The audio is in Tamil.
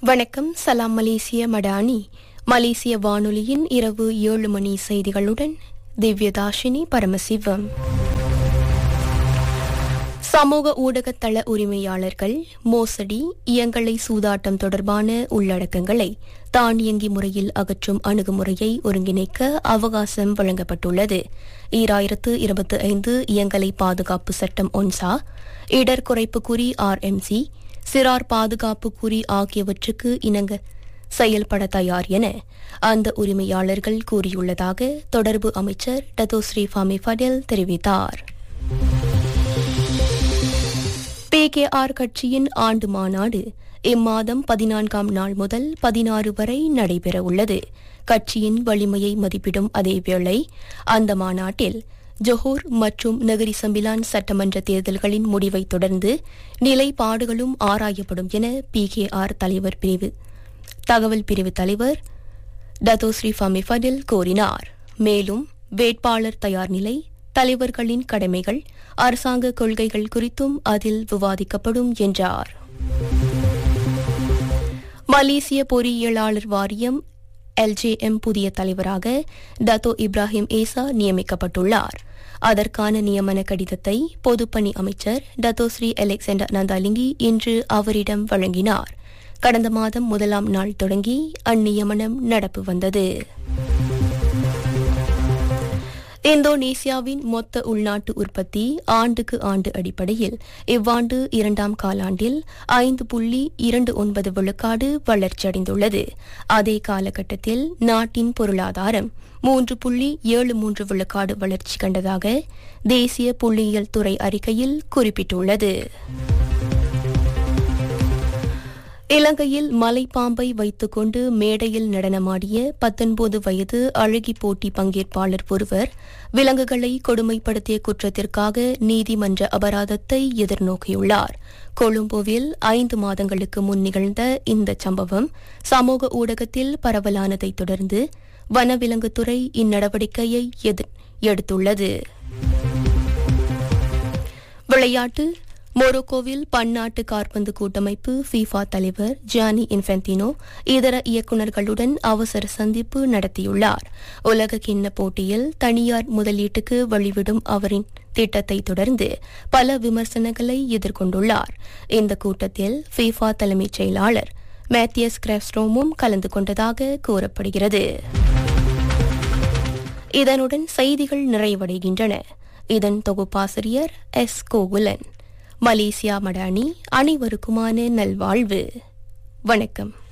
வணக்கம் சலாம் மலேசிய மடானி மலேசிய வானொலியின் இரவு ஏழு மணி செய்திகளுடன் திவ்யதாஷினி பரமசிவம் சமூக ஊடக தள உரிமையாளர்கள் மோசடி இயங்கலை சூதாட்டம் தொடர்பான உள்ளடக்கங்களை தானியங்கி முறையில் அகற்றும் அணுகுமுறையை ஒருங்கிணைக்க அவகாசம் வழங்கப்பட்டுள்ளது ஈராயிரத்து இருபத்தி ஐந்து இயங்கலை பாதுகாப்பு சட்டம் ஒன்சா இடர் குறைப்பு குறி ஆர்எம்சி சிறார் பாதுகாப்பு குறி ஆகியவற்றுக்கு இணங்க செயல்பட தயார் என அந்த உரிமையாளர்கள் கூறியுள்ளதாக தொடர்பு அமைச்சர் டத்தோஸ்ரீ ஃபாமி ஃபடேல் தெரிவித்தார் பிகேஆர் கட்சியின் ஆண்டு மாநாடு இம்மாதம் பதினான்காம் நாள் முதல் பதினாறு வரை நடைபெற உள்ளது கட்சியின் வலிமையை மதிப்பிடும் அதேவேளை அந்த மாநாட்டில் ஜொஹூர் மற்றும் நகரி சம்பிலான் சட்டமன்ற தேர்தல்களின் முடிவை தொடர்ந்து நிலைப்பாடுகளும் ஆராயப்படும் என பிகேஆர் தலைவர் பிரிவு தகவல் பிரிவு தலைவர் டத்தோஸ்ரீ ஃபமி ஃபடில் கூறினார் மேலும் வேட்பாளர் தயார் நிலை தலைவர்களின் கடமைகள் அரசாங்க கொள்கைகள் குறித்தும் அதில் விவாதிக்கப்படும் என்றார் மலேசிய பொறியியலாளர் வாரியம் எல்ஜேஎம் புதிய தலைவராக டத்தோ இப்ராஹிம் ஏசா நியமிக்கப்பட்டுள்ளார் அதற்கான நியமன கடிதத்தை பொதுப்பணி அமைச்சர் டத்தோஸ்ரீ அலெக்சாண்டர் நந்தாலிங்கி இன்று அவரிடம் வழங்கினார் கடந்த மாதம் முதலாம் நாள் தொடங்கி அந்நியமனம் நடப்பு வந்தது இந்தோனேசியாவின் மொத்த உள்நாட்டு உற்பத்தி ஆண்டுக்கு ஆண்டு அடிப்படையில் இவ்வாண்டு இரண்டாம் காலாண்டில் ஐந்து புள்ளி இரண்டு ஒன்பது விழுக்காடு வளர்ச்சியடைந்துள்ளது அதே காலகட்டத்தில் நாட்டின் பொருளாதாரம் மூன்று புள்ளி ஏழு மூன்று விழுக்காடு வளர்ச்சி கண்டதாக தேசிய புள்ளியியல் துறை அறிக்கையில் குறிப்பிட்டுள்ளது இலங்கையில் மலைப்பாம்பை வைத்துக்கொண்டு மேடையில் நடனமாடிய பத்தொன்பது வயது அழகி போட்டி பங்கேற்பாளர் ஒருவர் விலங்குகளை கொடுமைப்படுத்திய குற்றத்திற்காக நீதிமன்ற அபராதத்தை எதிர்நோக்கியுள்ளார் கொழும்புவில் ஐந்து மாதங்களுக்கு முன் நிகழ்ந்த இந்த சம்பவம் சமூக ஊடகத்தில் பரவலானதை தொடர்ந்து வனவிலங்குத்துறை இந்நடவடிக்கையை எடுத்துள்ளது விளையாட்டு மொரோக்கோவில் பன்னாட்டு காற்பந்து கூட்டமைப்பு ஃபீஃபா தலைவர் ஜானி இன்ஃபென்டினோ இதர இயக்குநர்களுடன் அவசர சந்திப்பு நடத்தியுள்ளார் உலக கிண்ண போட்டியில் தனியார் முதலீட்டுக்கு வழிவிடும் அவரின் திட்டத்தை தொடர்ந்து பல விமர்சனங்களை எதிர்கொண்டுள்ளார் இந்த கூட்டத்தில் ஃபீஃபா தலைமைச் செயலாளர் மேத்தியஸ் கிராஸ்ட்ரோமும் கலந்து கொண்டதாக கூறப்படுகிறது இதனுடன் செய்திகள் நிறைவடைகின்றன இதன் தொகுப்பாசிரியர் எஸ் கோகுலன் மலேசியா மடானி அனைவருக்குமான நல்வாழ்வு வணக்கம்